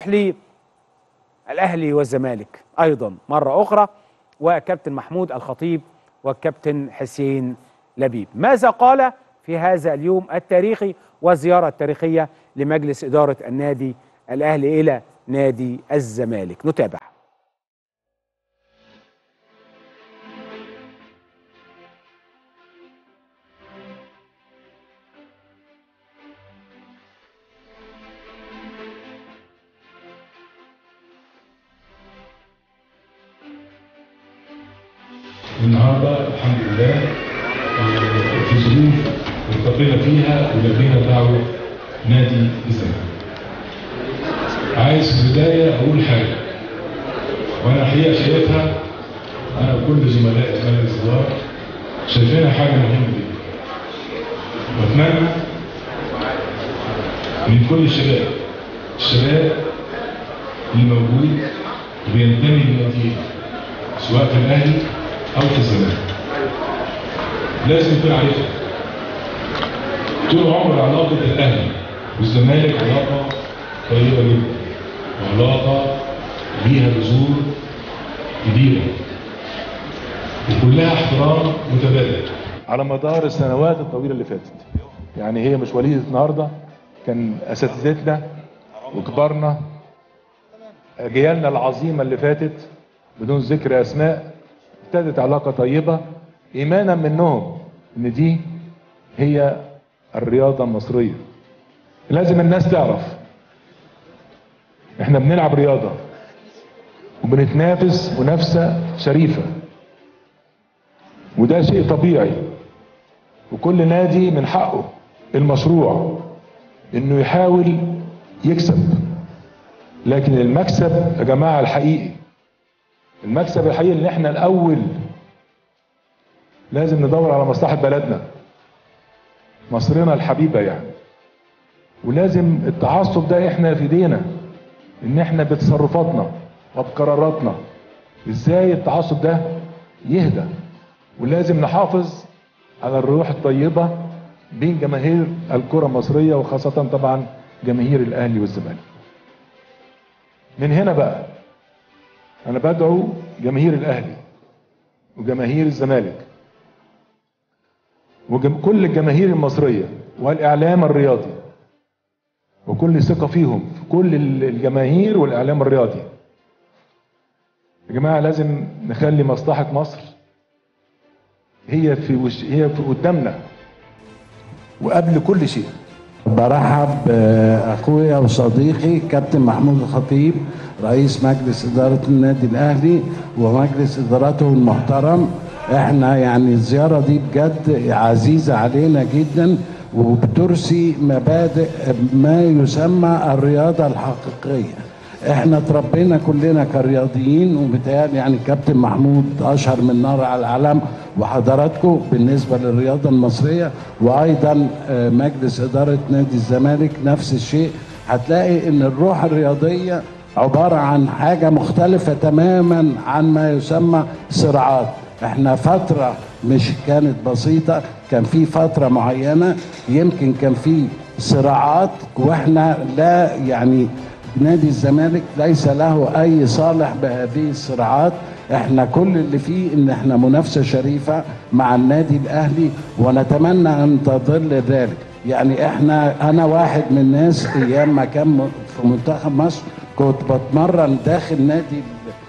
للاهلي والزمالك ايضا مره اخرى وكابتن محمود الخطيب والكابتن حسين لبيب ماذا قال في هذا اليوم التاريخي والزياره التاريخيه لمجلس اداره النادي الاهلي الى نادي الزمالك نتابع النهارده الحمد لله آه، في ظروف التقينا فيها ولبينا دعوه نادي الزمالك. عايز في البدايه اقول حاجه وانا الحقيقه شايفها انا وكل زملائي زملاء الاداره شايفينها حاجه مهمه جدا. واتمنى من كل الشباب الشباب اللي موجود وبينتمي لناديه سواء في الاهلي او في الزمالك لازم يكون عارفها طول عمر علاقه الاهلي والزمالك علاقه طيبه جدا وعلاقه ليها بذور كبيره وكلها احترام متبادل على مدار السنوات الطويله اللي فاتت يعني هي مش وليده النهارده كان اساتذتنا وكبارنا اجيالنا العظيمه اللي فاتت بدون ذكر اسماء ابتدت علاقه طيبه ايمانا منهم ان دي هي الرياضه المصريه لازم الناس تعرف احنا بنلعب رياضه وبنتنافس منافسه شريفه وده شيء طبيعي وكل نادي من حقه المشروع انه يحاول يكسب لكن المكسب يا جماعه الحقيقي المكسب الحقيقي ان احنا الاول لازم ندور على مصلحه بلدنا مصرنا الحبيبه يعني ولازم التعصب ده احنا في ايدينا ان احنا بتصرفاتنا وبقراراتنا ازاي التعصب ده يهدى ولازم نحافظ على الروح الطيبه بين جماهير الكره المصريه وخاصه طبعا جماهير الاهلي والزمالك من هنا بقى انا بدعو جماهير الاهلي وجماهير الزمالك وكل الجماهير المصريه والاعلام الرياضي وكل ثقه فيهم في كل الجماهير والاعلام الرياضي يا جماعه لازم نخلي مصلحه مصر هي في وش هي في قدامنا وقبل كل شيء برحب باخويا وصديقي كابتن محمود الخطيب رئيس مجلس اداره النادي الاهلي ومجلس ادارته المحترم احنا يعني الزياره دي بجد عزيزه علينا جدا وبترسي مبادئ ما يسمى الرياضه الحقيقيه احنا اتربينا كلنا كرياضيين وبالتالي يعني كابتن محمود اشهر من نار على العلم وحضراتكم بالنسبه للرياضه المصريه وايضا آه، مجلس اداره نادي الزمالك نفس الشيء هتلاقي ان الروح الرياضيه عباره عن حاجه مختلفه تماما عن ما يسمى صراعات احنا فتره مش كانت بسيطه كان في فتره معينه يمكن كان في صراعات واحنا لا يعني نادي الزمالك ليس له اي صالح بهذه الصراعات احنا كل اللي فيه ان احنا منافسه شريفه مع النادي الاهلي ونتمنى ان تظل ذلك يعني احنا انا واحد من الناس ايام ما كان في منتخب مصر كنت بتمرن داخل نادي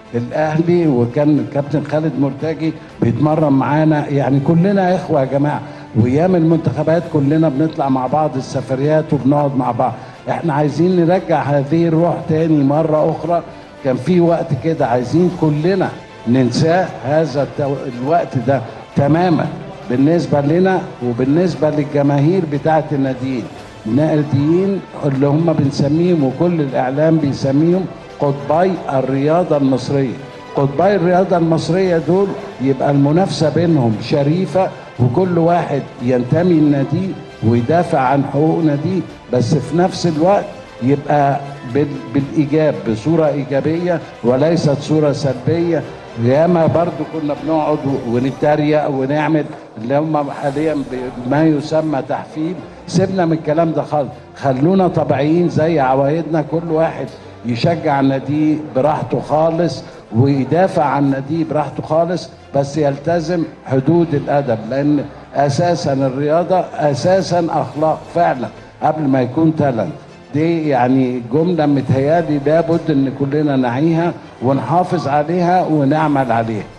الاهلي وكان الكابتن خالد مرتجي بيتمرن معانا يعني كلنا اخوه يا جماعه وايام المنتخبات كلنا بنطلع مع بعض السفريات وبنقعد مع بعض احنا عايزين نرجع هذه الروح تاني مره اخرى كان في وقت كده عايزين كلنا ننساه هذا التو... الوقت ده تماما بالنسبه لنا وبالنسبه للجماهير بتاعه الناديين الناديين اللي هم بنسميهم وكل الاعلام بيسميهم قطبي الرياضه المصريه قطبي الرياضه المصريه دول يبقى المنافسه بينهم شريفه وكل واحد ينتمي لناديه ويدافع عن حقوق ناديه بس في نفس الوقت يبقى بال- بالايجاب بصوره ايجابيه وليست صوره سلبيه ياما برضو كنا بنقعد و- ونتريق ونعمل اللي هم حاليا بما يسمى تحفيل سيبنا من الكلام ده خالص خلونا طبيعيين زي عوايدنا كل واحد يشجع ناديه براحته خالص ويدافع عن ناديه براحته خالص بس يلتزم حدود الادب لان اساسا الرياضه اساسا اخلاق فعلا قبل ما يكون تالنت دي يعني جمله متهيالي لابد ان كلنا نعيها ونحافظ عليها ونعمل عليها